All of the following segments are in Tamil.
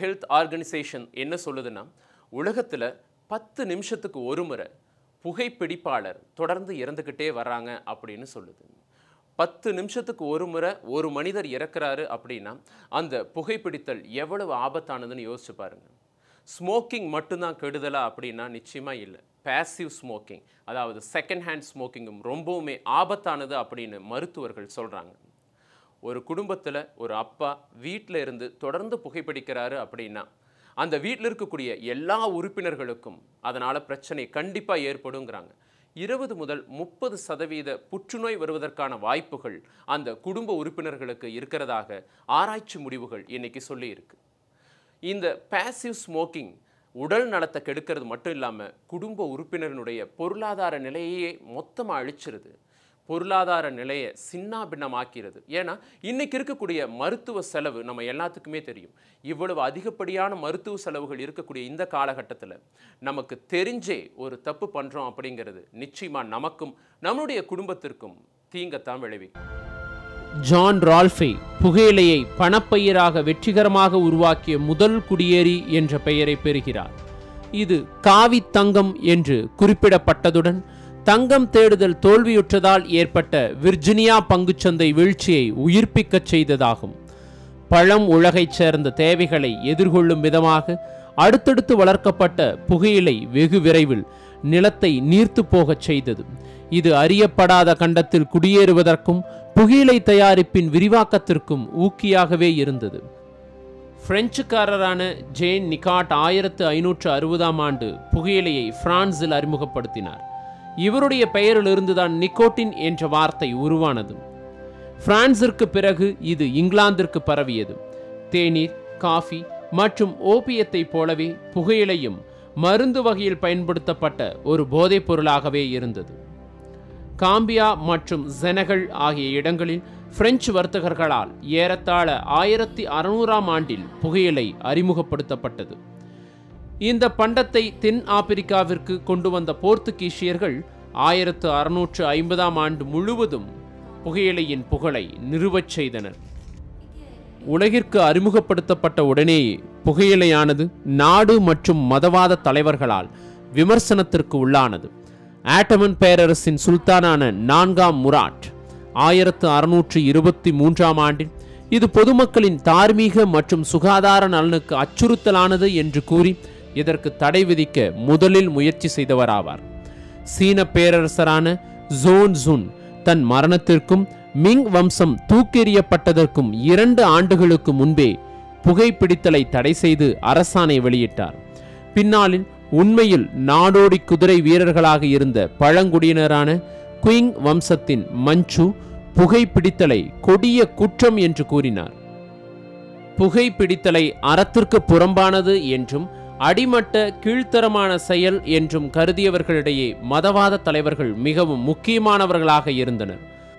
ஹெல்த் ஆர்கனைசேஷன் என்ன சொல்லுதுன்னா உலகத்தில் பத்து நிமிஷத்துக்கு ஒரு முறை புகைப்பிடிப்பாளர் தொடர்ந்து இறந்துக்கிட்டே வர்றாங்க அப்படின்னு சொல்லுது பத்து நிமிஷத்துக்கு ஒரு முறை ஒரு மனிதர் இறக்குறாரு அப்படின்னா அந்த புகைப்பிடித்தல் எவ்வளவு ஆபத்தானதுன்னு யோசிச்சு பாருங்க ஸ்மோக்கிங் மட்டும்தான் கெடுதலா அப்படின்னா நிச்சயமாக இல்லை பேசிவ் ஸ்மோக்கிங் அதாவது செகண்ட் ஹேண்ட் ஸ்மோக்கிங்கும் ரொம்பவுமே ஆபத்தானது அப்படின்னு மருத்துவர்கள் சொல்கிறாங்க ஒரு குடும்பத்தில் ஒரு அப்பா வீட்டில் இருந்து தொடர்ந்து புகைப்பிடிக்கிறாரு அப்படின்னா அந்த வீட்டில் இருக்கக்கூடிய எல்லா உறுப்பினர்களுக்கும் அதனால் பிரச்சனை கண்டிப்பாக ஏற்படுங்கிறாங்க இருபது முதல் முப்பது சதவீத புற்றுநோய் வருவதற்கான வாய்ப்புகள் அந்த குடும்ப உறுப்பினர்களுக்கு இருக்கிறதாக ஆராய்ச்சி முடிவுகள் இன்னைக்கு சொல்லி இருக்கு இந்த பேசிவ் ஸ்மோக்கிங் உடல் நலத்தை கெடுக்கிறது மட்டும் இல்லாமல் குடும்ப உறுப்பினரினுடைய பொருளாதார நிலையே மொத்தமாக அழிச்சிருது பொருளாதார நிலையை சின்னாபின்னமாக்கிறது ஏன்னா இன்னைக்கு இருக்கக்கூடிய மருத்துவ செலவு நம்ம எல்லாத்துக்குமே தெரியும் இவ்வளவு அதிகப்படியான மருத்துவ செலவுகள் இருக்கக்கூடிய இந்த காலகட்டத்தில் நமக்கு தெரிஞ்சே ஒரு தப்பு பண்ணுறோம் அப்படிங்கிறது நிச்சயமாக நமக்கும் நம்மளுடைய குடும்பத்திற்கும் தீங்கத்தான் விளைவிக்கும் ஜான் ரால்ஃபே புகையிலையை பணப்பயிராக வெற்றிகரமாக உருவாக்கிய முதல் குடியேறி என்ற பெயரை பெறுகிறார் இது காவி தங்கம் என்று குறிப்பிடப்பட்டதுடன் தங்கம் தேடுதல் தோல்வியுற்றதால் ஏற்பட்ட விர்ஜினியா பங்குச்சந்தை வீழ்ச்சியை உயிர்ப்பிக்கச் செய்ததாகும் பழம் உலகைச் சேர்ந்த தேவைகளை எதிர்கொள்ளும் விதமாக அடுத்தடுத்து வளர்க்கப்பட்ட புகையிலை வெகு விரைவில் நிலத்தை நீர்த்துப் போகச் செய்தது இது அறியப்படாத கண்டத்தில் குடியேறுவதற்கும் புகையிலை தயாரிப்பின் விரிவாக்கத்திற்கும் ஊக்கியாகவே இருந்தது பிரெஞ்சுக்காரரான ஜேன் நிகாட் ஆயிரத்து ஐநூற்று அறுபதாம் ஆண்டு புகையிலையை பிரான்சில் அறிமுகப்படுத்தினார் இவருடைய பெயரிலிருந்துதான் நிக்கோட்டின் என்ற வார்த்தை உருவானது பிரான்சிற்கு பிறகு இது இங்கிலாந்திற்கு பரவியது தேநீர் காஃபி மற்றும் ஓபியத்தைப் போலவே புகையிலையும் மருந்து வகையில் பயன்படுத்தப்பட்ட ஒரு போதைப் பொருளாகவே இருந்தது காம்பியா மற்றும் செனகல் ஆகிய இடங்களில் பிரெஞ்சு வர்த்தகர்களால் ஏறத்தாழ ஆயிரத்தி அறுநூறாம் ஆண்டில் புகையிலை அறிமுகப்படுத்தப்பட்டது இந்த பண்டத்தை தென் ஆப்பிரிக்காவிற்கு கொண்டு வந்த போர்த்துகீசியர்கள் ஆயிரத்து அறுநூற்று ஐம்பதாம் ஆண்டு முழுவதும் புகையிலையின் புகழை நிறுவச் செய்தனர் உலகிற்கு அறிமுகப்படுத்தப்பட்ட உடனேயே புகையிலையானது நாடு மற்றும் மதவாத தலைவர்களால் விமர்சனத்திற்கு உள்ளானது ஆட்டமன் பேரரசின் சுல்தானான நான்காம் முராட் ஆயிரத்து அறுநூற்று இருபத்தி மூன்றாம் ஆண்டில் இது பொதுமக்களின் தார்மீக மற்றும் சுகாதார நலனுக்கு அச்சுறுத்தலானது என்று கூறி இதற்கு தடை விதிக்க முதலில் முயற்சி செய்தவராவார் சீன பேரரசரான ஜோன் ஜுன் தன் மரணத்திற்கும் மிங் வம்சம் தூக்கெறியப்பட்டதற்கும் இரண்டு ஆண்டுகளுக்கு முன்பே புகைப்பிடித்தலை தடை செய்து அரசாணை வெளியிட்டார் பின்னாளில் உண்மையில் நாடோடி குதிரை வீரர்களாக இருந்த பழங்குடியினரான குயிங் வம்சத்தின் மஞ்சு புகைப்பிடித்தலை கொடிய குற்றம் என்று கூறினார் புகைப்பிடித்தலை அறத்திற்கு புறம்பானது என்றும் அடிமட்ட கீழ்த்தரமான செயல் என்றும் கருதியவர்களிடையே மதவாத தலைவர்கள் மிகவும் முக்கியமானவர்களாக இருந்தனர்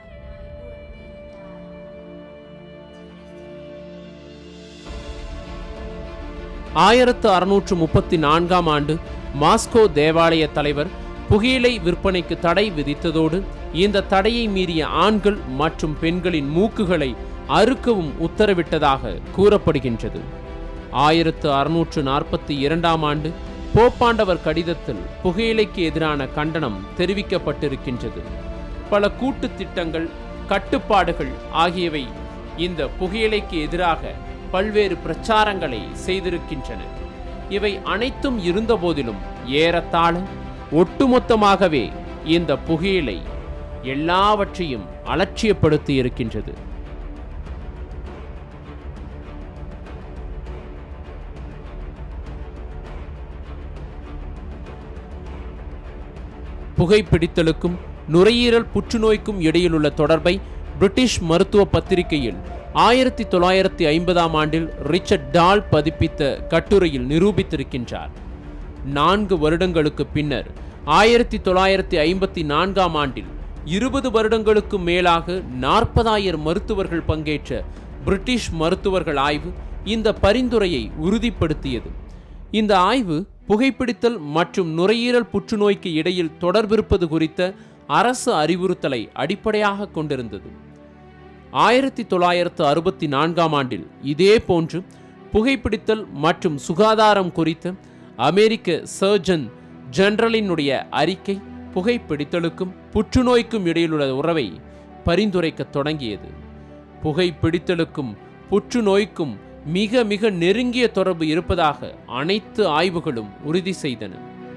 ஆயிரத்து அறுநூற்று முப்பத்தி நான்காம் ஆண்டு மாஸ்கோ தேவாலய தலைவர் புகையிலை விற்பனைக்கு தடை விதித்ததோடு இந்த தடையை மீறிய ஆண்கள் மற்றும் பெண்களின் மூக்குகளை அறுக்கவும் உத்தரவிட்டதாக கூறப்படுகின்றது ஆயிரத்து அறுநூற்று நாற்பத்தி இரண்டாம் ஆண்டு போப்பாண்டவர் கடிதத்தில் புகையிலைக்கு எதிரான கண்டனம் தெரிவிக்கப்பட்டிருக்கின்றது பல கூட்டு திட்டங்கள் கட்டுப்பாடுகள் ஆகியவை இந்த புகையிலைக்கு எதிராக பல்வேறு பிரச்சாரங்களை செய்திருக்கின்றன இவை அனைத்தும் இருந்தபோதிலும் ஏறத்தாழ ஒட்டுமொத்தமாகவே இந்த புகையிலை எல்லாவற்றையும் அலட்சியப்படுத்தி இருக்கின்றது புகைப்பிடித்தலுக்கும் நுரையீரல் புற்றுநோய்க்கும் இடையிலுள்ள தொடர்பை பிரிட்டிஷ் மருத்துவ பத்திரிகையில் ஆயிரத்தி தொள்ளாயிரத்தி ஐம்பதாம் ஆண்டில் ரிச்சர்ட் டால் பதிப்பித்த கட்டுரையில் நிரூபித்திருக்கின்றார் நான்கு வருடங்களுக்கு பின்னர் ஆயிரத்தி தொள்ளாயிரத்தி ஐம்பத்தி நான்காம் ஆண்டில் இருபது வருடங்களுக்கு மேலாக நாற்பதாயிரம் மருத்துவர்கள் பங்கேற்ற பிரிட்டிஷ் மருத்துவர்கள் ஆய்வு இந்த பரிந்துரையை உறுதிப்படுத்தியது இந்த ஆய்வு புகைப்பிடித்தல் மற்றும் நுரையீரல் புற்றுநோய்க்கு இடையில் தொடர்பிருப்பது குறித்த அரசு அறிவுறுத்தலை அடிப்படையாக கொண்டிருந்தது ஆயிரத்தி தொள்ளாயிரத்து அறுபத்தி நான்காம் ஆண்டில் இதே போன்று புகைப்பிடித்தல் மற்றும் சுகாதாரம் குறித்து அமெரிக்க சர்ஜன் ஜெனரலினுடைய அறிக்கை புகைப்பிடித்தலுக்கும் புற்றுநோய்க்கும் இடையிலுள்ள உறவை பரிந்துரைக்கத் தொடங்கியது புகைப்பிடித்தலுக்கும் புற்றுநோய்க்கும் மிக மிக நெருங்கிய தொடர்பு இருப்பதாக அனைத்து ஆய்வுகளும் உறுதி செய்தன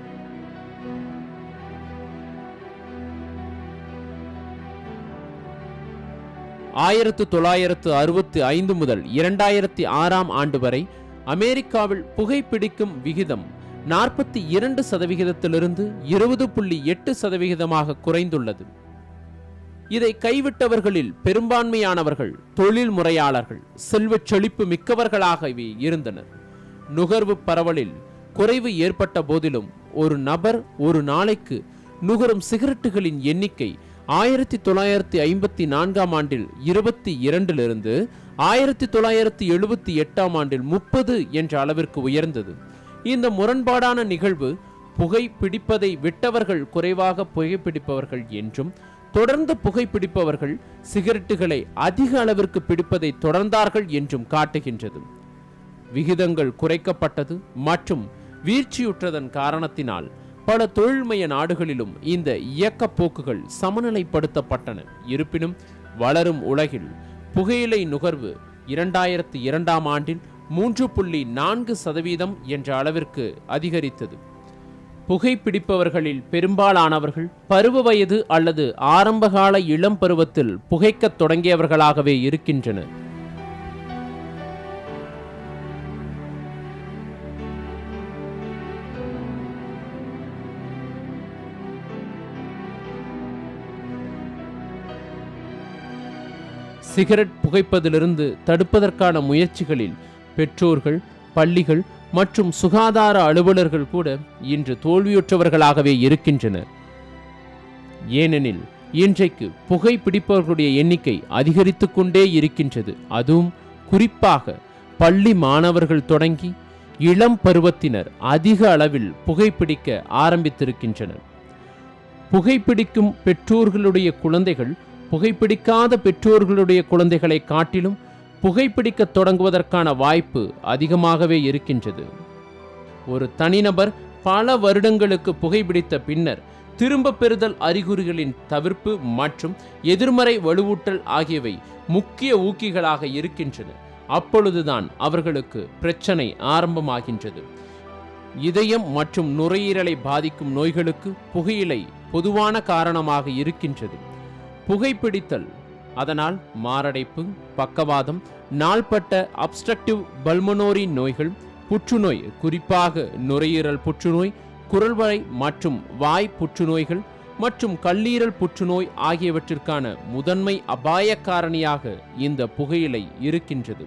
ஆயிரத்து தொள்ளாயிரத்து அறுபத்தி ஐந்து முதல் இரண்டாயிரத்தி ஆறாம் ஆண்டு வரை அமெரிக்காவில் புகைப்பிடிக்கும் விகிதம் நாற்பத்தி இரண்டு சதவிகிதத்திலிருந்து இருபது புள்ளி எட்டு சதவிகிதமாக குறைந்துள்ளது இதை கைவிட்டவர்களில் பெரும்பான்மையானவர்கள் தொழில் முறையாளர்கள் செல்வச் செழிப்பு மிக்கவர்களாகவே இருந்தனர் நுகர்வு பரவலில் குறைவு ஏற்பட்ட போதிலும் ஒரு நபர் ஒரு நாளைக்கு நுகரும் சிகரெட்டுகளின் எண்ணிக்கை ஆயிரத்தி தொள்ளாயிரத்தி ஐம்பத்தி நான்காம் ஆண்டில் இருபத்தி இரண்டிலிருந்து ஆயிரத்தி தொள்ளாயிரத்தி எழுபத்தி எட்டாம் ஆண்டில் முப்பது என்ற அளவிற்கு உயர்ந்தது இந்த முரண்பாடான நிகழ்வு புகை பிடிப்பதை விட்டவர்கள் குறைவாக புகைப்பிடிப்பவர்கள் என்றும் தொடர்ந்து புகைப்பிடிப்பவர்கள் சிகரெட்டுகளை அதிக அளவிற்கு பிடிப்பதை தொடர்ந்தார்கள் என்றும் காட்டுகின்றது விகிதங்கள் குறைக்கப்பட்டது மற்றும் வீழ்ச்சியுற்றதன் காரணத்தினால் பல தொழில்மய நாடுகளிலும் இந்த இயக்க போக்குகள் சமநிலைப்படுத்தப்பட்டன இருப்பினும் வளரும் உலகில் புகையிலை நுகர்வு இரண்டாயிரத்தி இரண்டாம் ஆண்டில் மூன்று புள்ளி நான்கு சதவீதம் என்ற அளவிற்கு அதிகரித்தது புகைப்பிடிப்பவர்களில் பெரும்பாலானவர்கள் பருவ வயது அல்லது ஆரம்பகால இளம் பருவத்தில் புகைக்கத் தொடங்கியவர்களாகவே இருக்கின்றனர் சிகரெட் புகைப்பதிலிருந்து தடுப்பதற்கான முயற்சிகளில் பெற்றோர்கள் பள்ளிகள் மற்றும் சுகாதார அலுவலர்கள் கூட இன்று தோல்வியுற்றவர்களாகவே இருக்கின்றனர் ஏனெனில் இன்றைக்கு புகைப்பிடிப்பவர்களுடைய எண்ணிக்கை அதிகரித்துக் கொண்டே இருக்கின்றது அதுவும் குறிப்பாக பள்ளி மாணவர்கள் தொடங்கி இளம் பருவத்தினர் அதிக அளவில் புகைப்பிடிக்க ஆரம்பித்திருக்கின்றனர் புகைப்பிடிக்கும் பெற்றோர்களுடைய குழந்தைகள் புகைப்பிடிக்காத பெற்றோர்களுடைய குழந்தைகளை காட்டிலும் புகைப்பிடிக்க தொடங்குவதற்கான வாய்ப்பு அதிகமாகவே இருக்கின்றது ஒரு தனிநபர் பல வருடங்களுக்கு புகைப்பிடித்த பின்னர் திரும்ப பெறுதல் அறிகுறிகளின் தவிர்ப்பு மற்றும் எதிர்மறை வலுவூட்டல் ஆகியவை முக்கிய ஊக்கிகளாக இருக்கின்றன அப்பொழுதுதான் அவர்களுக்கு பிரச்சனை ஆரம்பமாகின்றது இதயம் மற்றும் நுரையீரலை பாதிக்கும் நோய்களுக்கு புகையிலை பொதுவான காரணமாக இருக்கின்றது புகைப்பிடித்தல் அதனால் மாரடைப்பு பக்கவாதம் நாள்பட்ட அப்ஸ்ட்ரக்டிவ் பல்மனோரி நோய்கள் புற்றுநோய் குறிப்பாக நுரையீரல் புற்றுநோய் குரல்வரை மற்றும் வாய் புற்றுநோய்கள் மற்றும் கல்லீரல் புற்றுநோய் ஆகியவற்றிற்கான முதன்மை அபாய காரணியாக இந்த புகையிலை இருக்கின்றது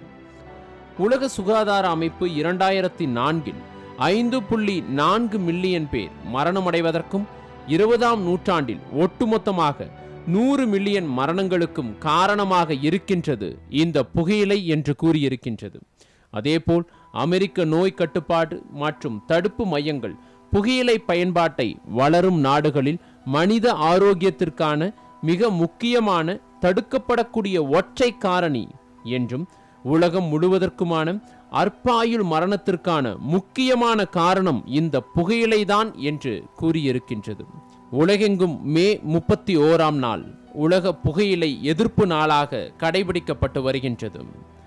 உலக சுகாதார அமைப்பு இரண்டாயிரத்தி நான்கில் ஐந்து புள்ளி நான்கு மில்லியன் பேர் மரணமடைவதற்கும் இருபதாம் நூற்றாண்டில் ஒட்டுமொத்தமாக நூறு மில்லியன் மரணங்களுக்கும் காரணமாக இருக்கின்றது இந்த புகையிலை என்று கூறியிருக்கின்றது அதேபோல் அமெரிக்க நோய் கட்டுப்பாடு மற்றும் தடுப்பு மையங்கள் புகையிலை பயன்பாட்டை வளரும் நாடுகளில் மனித ஆரோக்கியத்திற்கான மிக முக்கியமான தடுக்கப்படக்கூடிய ஒற்றை காரணி என்றும் உலகம் முழுவதற்குமான அற்பாயுள் மரணத்திற்கான முக்கியமான காரணம் இந்த புகையிலைதான் என்று கூறியிருக்கின்றது உலகெங்கும் மே முப்பத்தி ஓராம் நாள் உலக புகையிலை எதிர்ப்பு நாளாக கடைபிடிக்கப்பட்டு வருகின்றது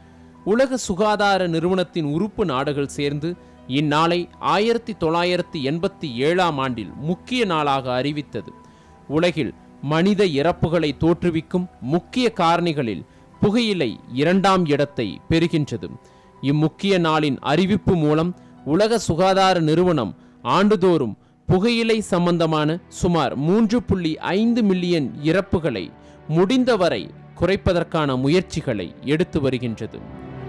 உலக சுகாதார நிறுவனத்தின் உறுப்பு நாடுகள் சேர்ந்து இந்நாளை ஆயிரத்தி தொள்ளாயிரத்தி எண்பத்தி ஏழாம் ஆண்டில் முக்கிய நாளாக அறிவித்தது உலகில் மனித இறப்புகளை தோற்றுவிக்கும் முக்கிய காரணிகளில் புகையிலை இரண்டாம் இடத்தை பெறுகின்றது இம்முக்கிய நாளின் அறிவிப்பு மூலம் உலக சுகாதார நிறுவனம் ஆண்டுதோறும் புகையிலை சம்பந்தமான சுமார் மூன்று புள்ளி ஐந்து மில்லியன் இறப்புகளை முடிந்தவரை குறைப்பதற்கான முயற்சிகளை எடுத்து வருகின்றது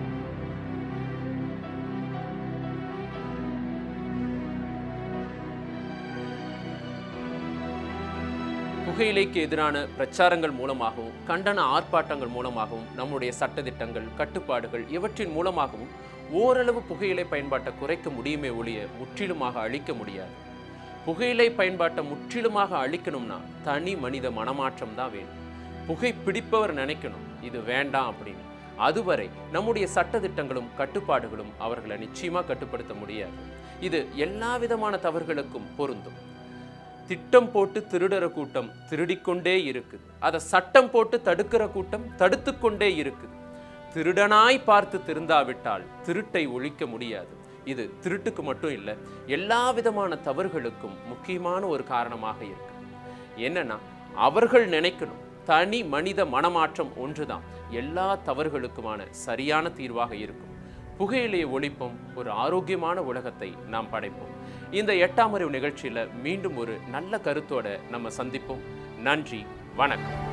புகையிலைக்கு எதிரான பிரச்சாரங்கள் மூலமாகவும் கண்டன ஆர்ப்பாட்டங்கள் மூலமாகவும் நம்முடைய சட்டதிட்டங்கள் கட்டுப்பாடுகள் இவற்றின் மூலமாகவும் ஓரளவு புகையிலை பயன்பாட்டை குறைக்க முடியுமே ஒழிய முற்றிலுமாக அழிக்க முடியாது புகையிலை பயன்பாட்டை முற்றிலுமாக அழிக்கணும்னா தனி மனித மனமாற்றம் தான் வேணும் புகை பிடிப்பவர் நினைக்கணும் இது வேண்டாம் அப்படின்னு அதுவரை நம்முடைய சட்டதிட்டங்களும் கட்டுப்பாடுகளும் அவர்களை நிச்சயமா கட்டுப்படுத்த முடியாது இது எல்லா விதமான தவறுகளுக்கும் பொருந்தும் திட்டம் போட்டு திருடுற கூட்டம் திருடிக்கொண்டே இருக்குது அதை சட்டம் போட்டு தடுக்கிற கூட்டம் தடுத்து கொண்டே இருக்குது திருடனாய் பார்த்து திருந்தாவிட்டால் திருட்டை ஒழிக்க முடியாது இது திருட்டுக்கு மட்டும் இல்லை எல்லா விதமான தவறுகளுக்கும் முக்கியமான ஒரு காரணமாக இருக்கு என்னன்னா அவர்கள் நினைக்கணும் தனி மனித மனமாற்றம் ஒன்றுதான் எல்லா தவறுகளுக்குமான சரியான தீர்வாக இருக்கும் புகையிலையை ஒழிப்போம் ஒரு ஆரோக்கியமான உலகத்தை நாம் படைப்போம் இந்த எட்டாம் அறிவு நிகழ்ச்சியில மீண்டும் ஒரு நல்ல கருத்தோட நம்ம சந்திப்போம் நன்றி வணக்கம்